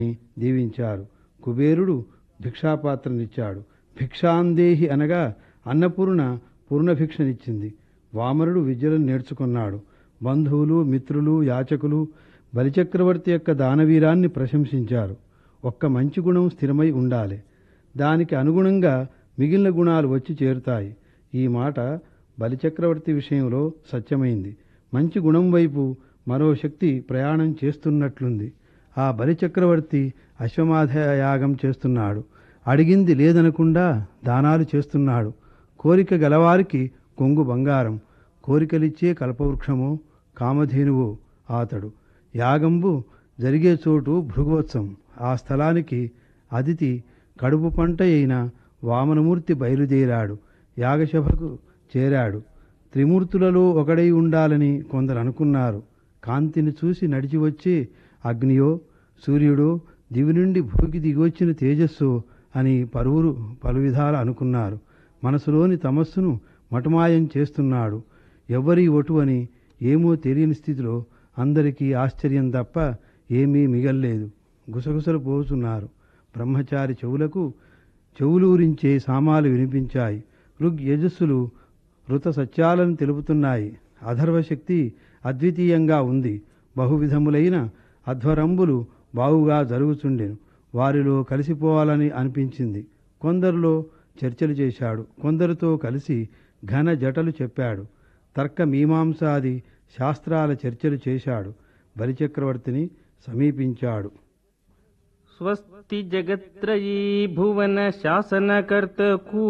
దీవించారు కుబేరుడు భిక్షాపాత్రనిచ్చాడు భిక్షాందేహి అనగా అన్నపూర్ణ పూర్ణభిక్షనిచ్చింది వామనుడు విద్యలను నేర్చుకున్నాడు బంధువులు మిత్రులు యాచకులు బలిచక్రవర్తి యొక్క దానవీరాన్ని ప్రశంసించారు ఒక్క మంచి గుణం స్థిరమై ఉండాలి దానికి అనుగుణంగా మిగిలిన గుణాలు వచ్చి చేరుతాయి ఈ మాట బలిచక్రవర్తి విషయంలో సత్యమైంది మంచి గుణం వైపు మరో శక్తి ప్రయాణం చేస్తున్నట్లుంది ఆ బలిచక్రవర్తి అశ్వమాధ యాగం చేస్తున్నాడు అడిగింది లేదనకుండా దానాలు చేస్తున్నాడు కోరిక గలవారికి కొంగు బంగారం కోరికలిచ్చే కల్పవృక్షమో కామధేనువో ఆతడు యాగంబు జరిగే చోటు భృగోత్సవం ఆ స్థలానికి అతిథి కడుపు పంట అయిన వామనమూర్తి బయలుదేరాడు యాగసభకు చేరాడు త్రిమూర్తులలో ఒకడై ఉండాలని కొందరు అనుకున్నారు కాంతిని చూసి నడిచి వచ్చే అగ్నియో సూర్యుడో దివి నుండి భూమికి దిగొచ్చిన తేజస్సు అని పలువురు పలు విధాలు అనుకున్నారు మనసులోని తమస్సును మటుమాయం చేస్తున్నాడు ఎవ్వరి ఒటు అని ఏమో తెలియని స్థితిలో అందరికీ ఆశ్చర్యం తప్ప ఏమీ మిగల్లేదు గుసగుసలు పోతున్నారు బ్రహ్మచారి చెవులకు చెవులూరించే సామాలు వినిపించాయి ఋగ్ యజస్సులు ఋత సత్యాలను తెలుపుతున్నాయి అధర్వశక్తి అద్వితీయంగా ఉంది బహువిధములైన అధ్వరంబులు బావుగా జరుగుచుండెను వారిలో కలిసిపోవాలని అనిపించింది కొందరిలో చర్చలు చేశాడు కొందరితో కలిసి ఘన జటలు చెప్పాడు తర్క మీమాంసాది శాస్త్రాల చర్చలు చేశాడు బలిచక్రవర్తిని సమీపించాడు స్వస్తి జగత్రయీ భువన శాసనకర్తకు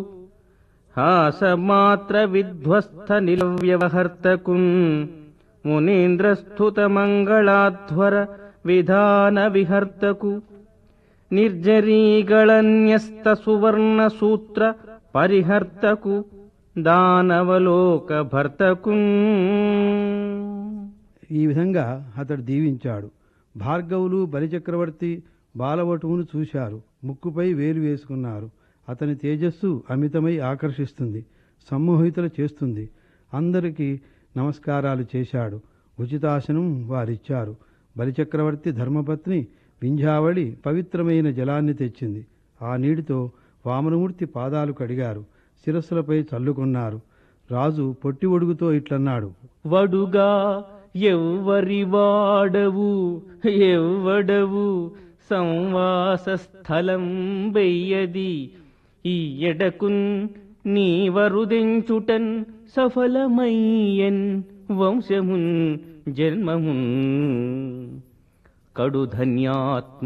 హాసమాత్ర విధ్వస్త నిలవ్యవహర్తకున్ మునీంద్రస్థుత మంగళాధ్వర విధాన విహర్తకు నిర్జరీಗಳನ್ಯಸ್ತ సువర్ణ సూత్ర పరిహర్తకు దానవలోక భర్తకు ఈ విధంగా అతడు దీవించాడు భార్గవులు బలిచక్రవర్తి బాలవటువును చూశారు ముక్కుపై వేలు వేసుకున్నారు అతని తేజస్సు అమితమై ఆకర్షిస్తుంది సమ్మోహితులు చేస్తుంది అందరికీ నమస్కారాలు చేశాడు ఉచితాసనం వారిచ్చారు బలిచక్రవర్తి ధర్మపత్ని వింధ్యావళి పవిత్రమైన జలాన్ని తెచ్చింది ఆ నీటితో వామనమూర్తి పాదాలు కడిగారు శిరస్సులపై చల్లుకున్నారు రాజు పొట్టి ఒడుగుతో ఇట్లన్నాడు వడుగా ఎవ్వరి వాడవు ఎవ్వడవు సంవాస స్థలం వెయ్యది ఈ ఎడకున్ నీవరుదెంచుటన్ సఫలమయ్యన్ వంశమున్ జన్మమున్ కడు ధన్యాత్మ